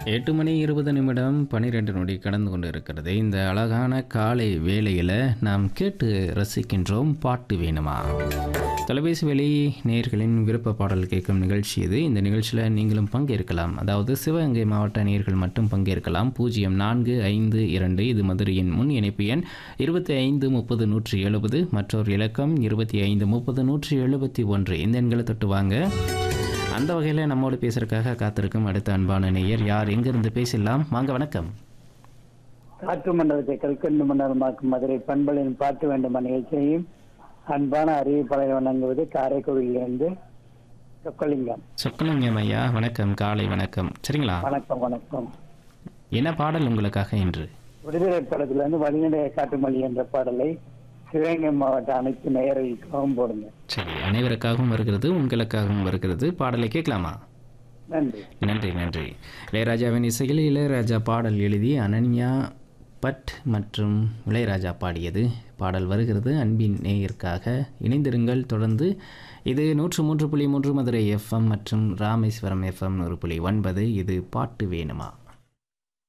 எட்டு மணி இருபது நிமிடம் பன்னிரெண்டு நொடி கடந்து கொண்டு இருக்கிறது இந்த அழகான காலை வேளையில் நாம் கேட்டு ரசிக்கின்றோம் பாட்டு வேணுமா தொலைபேசி வழி நேயர்களின் விருப்ப பாடல் கேட்கும் நிகழ்ச்சி இது இந்த நிகழ்ச்சியில் நீங்களும் பங்கேற்கலாம் அதாவது சிவகங்கை மாவட்ட நேயர்கள் மட்டும் பங்கேற்கலாம் பூஜ்ஜியம் நான்கு ஐந்து இரண்டு இது மதுரையின் முன் இணைப்பு எண் இருபத்தி ஐந்து முப்பது நூற்றி எழுபது மற்றொரு இலக்கம் இருபத்தி ஐந்து முப்பது நூற்றி எழுபத்தி ஒன்று இந்த எண்களை தொட்டு வாங்க அந்த வகையில் நம்மோடு பேசுறதுக்காக காத்திருக்கும் அடுத்த அன்பான நேயர் யார் எங்கிருந்து பேசலாம் வாங்க வணக்கம் காற்று மண்டலத்தை கல்கண்டு மண்டலமாக்கும் மதுரை பண்பலின் பாட்டு வேண்டுமா நிகழ்ச்சியையும் அன்பான அறிவிப்பாளர் வணங்குவது காரைக்குடியிலிருந்து சொக்கலிங்கம் சொக்கலிங்கம் ஐயா வணக்கம் காலை வணக்கம் சரிங்களா வணக்கம் வணக்கம் என்ன பாடல் உங்களுக்காக இன்று விடுதலை படத்திலிருந்து வழிநடைய காட்டுமொழி என்ற பாடலை சிவகங்கை மாவட்ட அனைத்து நேயர்களுக்காகவும் போடுங்க சரி அனைவருக்காகவும் வருகிறது உங்களுக்காகவும் வருகிறது பாடலை கேட்கலாமா நன்றி நன்றி நன்றி இளையராஜாவின் இசையில் இளையராஜா பாடல் எழுதி அனன்யா பட் மற்றும் இளையராஜா பாடியது பாடல் வருகிறது அன்பின் நேயருக்காக இணைந்திருங்கள் தொடர்ந்து இது நூற்று மூன்று புள்ளி மூன்று மதுரை எஃப்எம் மற்றும் ராமேஸ்வரம் எஃப்எம் நூறு புள்ளி ஒன்பது இது பாட்டு வேணுமா